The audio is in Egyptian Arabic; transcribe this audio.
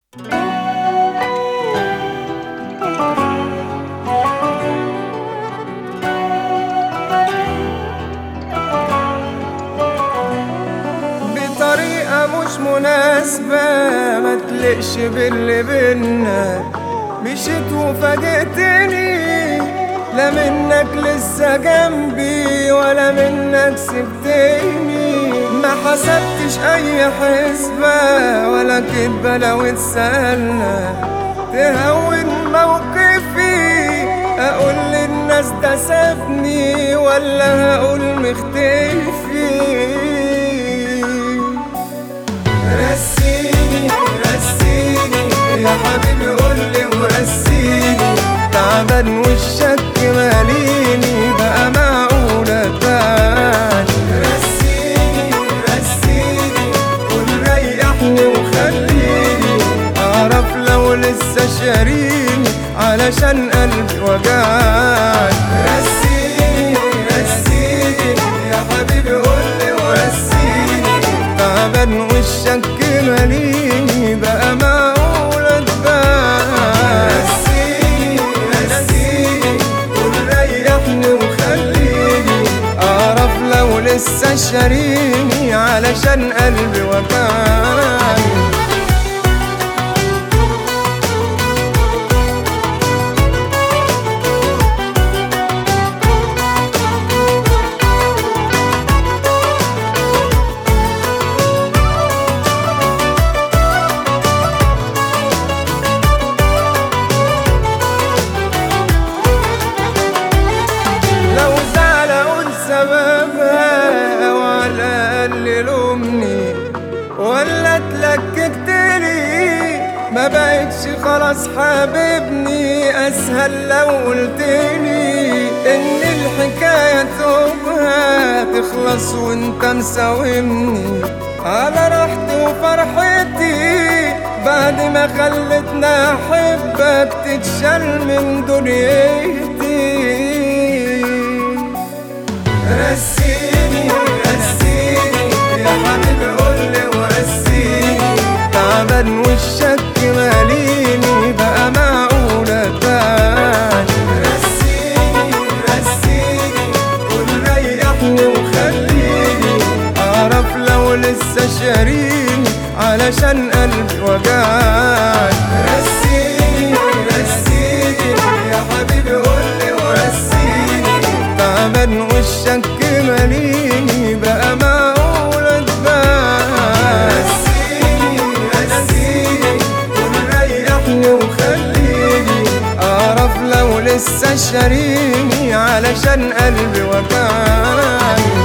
بطريقة مش مناسبة ما تلقش باللي بينا مشيت وفاجئتني لا منك لسه جنبي ولا منك سبتني ما حسبتش اي حسبة ولا كدبة لو اتسألنا تهون موقفي اقول للناس ده سابني ولا هقول مختفي رسيني رسيني يا حبيبي قولي ورسيني تعبان وشك ماليني بقى معقولة تاني رسيني رسيني قول ريحني وخليني أعرف لو لسه شاريني علشان قلبي وجعني رسيني رسيني يا حبيبي قولي ورسيني تعبان وشك ماليني بقى معقولة تبان رسيني رسيني قول ريحني وخليني أعرف لو لسه شاريني علشان قلبي وجعني لو زعل اقول سببها وعلى الاقل لومني ولا اتلككت لي ما بقتش خلاص حاببني اسهل لو قلتلي ان الحكايه تبقى تخلص وانت مساومني على راحتي وفرحتي بعد ما خلتنا احبك تتشال من دنيتي رسيني رسيني يا حبيبي قولي ورسيني تعبان وشك ماليني بقى معقولة تاني رسيني رسيني قول ريحني وخليني أعرف لو لسه شاريني علشان قلبي وجعني رسيني رسيني يا حبيبي قولي ورسيني تعبان وشك ماليني بقى معقولة تبان رسيني رسيني قول ريحني وخليني أعرف لو لسه شاريني علشان قلبي وجعني